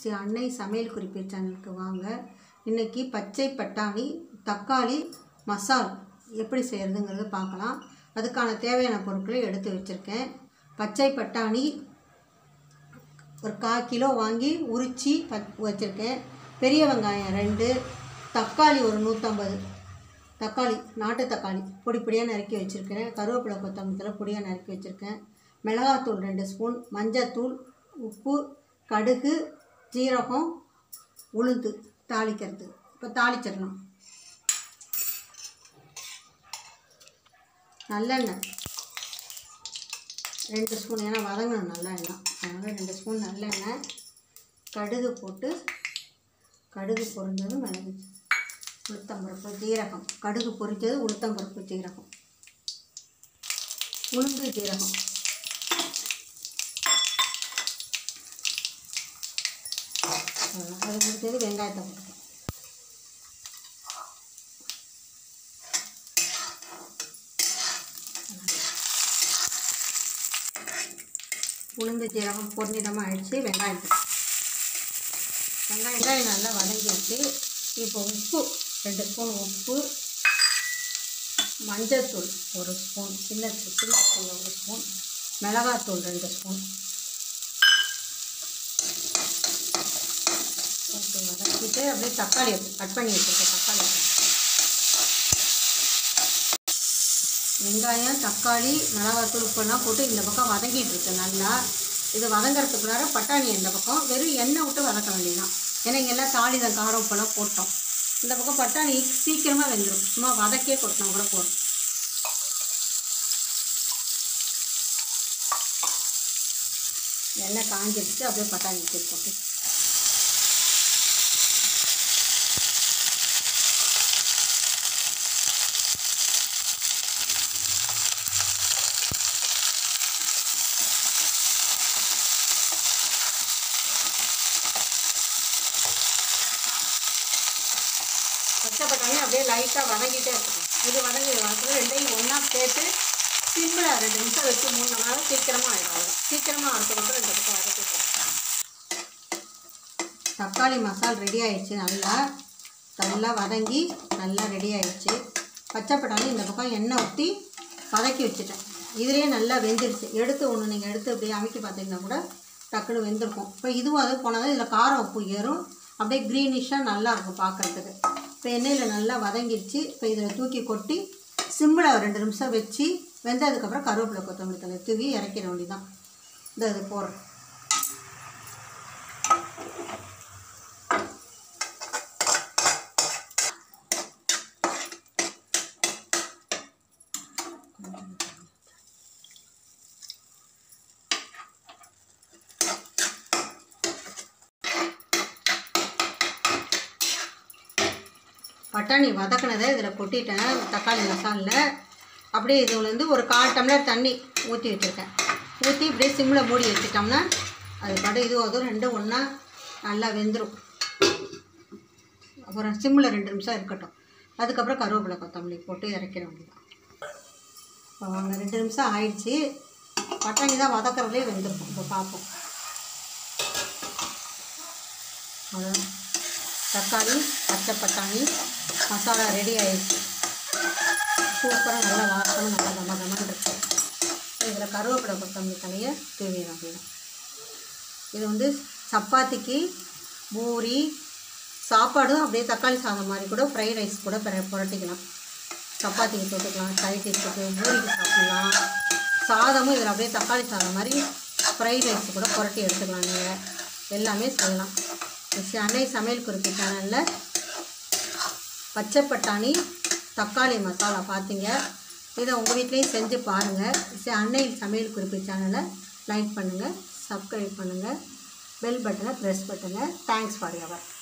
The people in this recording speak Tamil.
ஸ்ரீ அன்னை சமையல் குறிப்பு சேனலுக்கு வாங்க இன்றைக்கி பச்சை பட்டாணி தக்காளி மசால் எப்படி செய்கிறதுங்கிறத பார்க்கலாம் அதுக்கான தேவையான பொருட்களை எடுத்து வச்சுருக்கேன் பச்சை பட்டாணி ஒரு கால் கிலோ வாங்கி உரித்து ப வச்சுருக்கேன் பெரிய வெங்காயம் ரெண்டு தக்காளி ஒரு நூற்றம்பது தக்காளி நாட்டு தக்காளி பொடி பொடியாக நறுக்கி வச்சுருக்கிறேன் கருவேப்பிலை கொத்தமல்லி பொடியாக நறுக்கி வச்சுருக்கேன் மிளகாத்தூள் ரெண்டு ஸ்பூன் மஞ்சத்தூள் உப்பு கடுகு ஜீரகம் உளுந்து தாளிக்கிறது இப்போ தாளிச்சிடலாம் நல்லெண்ணெய் ரெண்டு ஸ்பூன் ஏன்னா வதங்கணும் நல்லெண்ணெய் அதனால் ரெண்டு ஸ்பூன் நல்லெண்ணெய் கடுகு போட்டு கடுகு பொரிஞ்சதும் மிளகு உளுத்தம்பருப்பு ஜீரகம் கடுகு பொரிச்சது உளுத்தம்பருப்பு ஜீரகம் உளுந்து ஜீரகம் அவ்வளவுதான். அது முடிச்சது வெங்காயத்தை போட்டுக்கணும் உளுந்து ஜீரகம் பொன்னிறமாக ஆயிடுச்சு வெங்காயம் போட்டு வெங்காயம் வெங்காயம் நல்லா வதங்கிடுச்சு இப்போ உப்பு ரெண்டு ஸ்பூன் உப்பு மஞ்சள்தூள் ஒரு ஸ்பூன் சின்ன சின்ன ஸ்பூன் ஒரு ஸ்பூன் மிளகாத்தூள் ரெண்டு ஸ்பூன் போட்டு வதக்கிட்டு அப்படியே தக்காளி கட் பண்ணி வச்சுருக்கேன் தக்காளி வெங்காயம் தக்காளி மிளகாத்தூள் உப்பெல்லாம் போட்டு இந்த பக்கம் வதங்கிட்டு இருக்கு நல்லா இது வதங்கிறதுக்குள்ளார பட்டாணி இந்த பக்கம் வெறும் எண்ணெய் விட்டு வதக்க வேண்டியதான் ஏன்னா இங்க எல்லாம் தாளிதம் காரம் உப்பெல்லாம் போட்டோம் இந்த பக்கம் பட்டாணி சீக்கிரமாக வெந்துடும் சும்மா வதக்கியே கொட்டினா கூட போதும் எண்ணெய் காஞ்சிடுச்சு அப்படியே பட்டாணி தூக்கி போட்டு பச்சை பட்டாணி அப்படியே லைட்டாக வதங்கிட்டே இருக்கும் இது வதங்கி வதக்குறது ரெண்டையும் ஒன்றா சேர்த்து சிம்பிள் ரெண்டு நிமிஷம் வச்சு மூணு நாள் சீக்கிரமாக ஆகிடும் சீக்கிரமாக அடுத்ததுக்கு ரெண்டு பக்கம் வதக்கிட்டு தக்காளி மசால் ரெடி ஆயிடுச்சு நல்லா நல்லா வதங்கி நல்லா ரெடி ஆயிடுச்சு பச்சை பட்டாணி இந்த பக்கம் எண்ணெய் ஊற்றி வதக்கி வச்சுட்டேன் இதுலேயே நல்லா வெந்துருச்சு எடுத்து ஒன்று நீங்கள் எடுத்து அப்படியே அமைக்கி பார்த்தீங்கன்னா கூட டக்குன்னு வெந்திருக்கும் இப்போ இதுவும் அது போனது இதில் காரம் உப்பு ஏறும் அப்படியே க்ரீனிஷாக நல்லா இருக்கும் பார்க்குறதுக்கு இப்போ எண்ணெயில் நல்லா வதங்கிடுச்சு இப்போ இதில் தூக்கி கொட்டி சிம்பிளை ஒரு ரெண்டு நிமிஷம் வச்சு வெந்ததுக்கப்புறம் கருவேப்பிலை கொத்தமல்லி தலை தூவி இறக்கிட வேண்டியதான் இந்த இது போடுறேன் பட்டாணி வதக்கினதை இதில் கொட்டிட்டேன் தக்காளி மசாலில் அப்படியே இதுல இருந்து ஒரு கால் டம்ளர் தண்ணி ஊற்றி வச்சுருக்கேன் ஊற்றி இப்படியே சிம்மில் மூடி வச்சுட்டோம்னா அது பட இது அதுவும் ரெண்டும் ஒன்றா நல்லா வெந்துடும் அப்புறம் சிம்மில் ரெண்டு நிமிஷம் இருக்கட்டும் அதுக்கப்புறம் கருவேப்பிலை கொத்தமல்லி போட்டு இறக்கிற வேண்டியதான் இப்போ வாங்க ரெண்டு நிமிஷம் ஆயிடுச்சு பட்டாணி தான் வதக்கறதுலேயே வெந்திருக்கும் இப்போ பார்ப்போம் அவ்வளோதான் தக்காளி பச்சை பட்டாணி மசாலா ரெடி ஆயிடுச்சு சூப்பராக நல்லா வாசனை நல்லா கம கமன்னு இருக்கு இதில் கருவேப்பிலை கொத்தமல்லி தலையை தூவிடும் அப்படின்னா இது வந்து சப்பாத்திக்கு பூரி சாப்பாடும் அப்படியே தக்காளி சாதம் மாதிரி கூட ஃப்ரைட் ரைஸ் கூட பிற புரட்டிக்கலாம் சப்பாத்திக்கு தொட்டுக்கலாம் சைட் டிஷ்ஷுக்கு பூரிக்கு சாப்பிட்லாம் சாதமும் இதில் அப்படியே தக்காளி சாதம் மாதிரி ஃப்ரைட் ரைஸ் கூட புரட்டி எடுத்துக்கலாம் நீங்கள் எல்லாமே செய்யலாம் மிஸ் அன்னை சமையல் குறிப்பு சேனலில் பச்சை பட்டாணி தக்காளி மசாலா பார்த்தீங்க இதை உங்கள் வீட்லேயும் செஞ்சு பாருங்கள் சரி, அன்னை சமையல் குறிப்பு சேனலை லைக் பண்ணுங்கள் சப்ஸ்கிரைப் பண்ணுங்கள் பெல் பட்டனை ப்ரெஸ் பண்ணுங்கள் தேங்க்ஸ் ஃபார் எவர்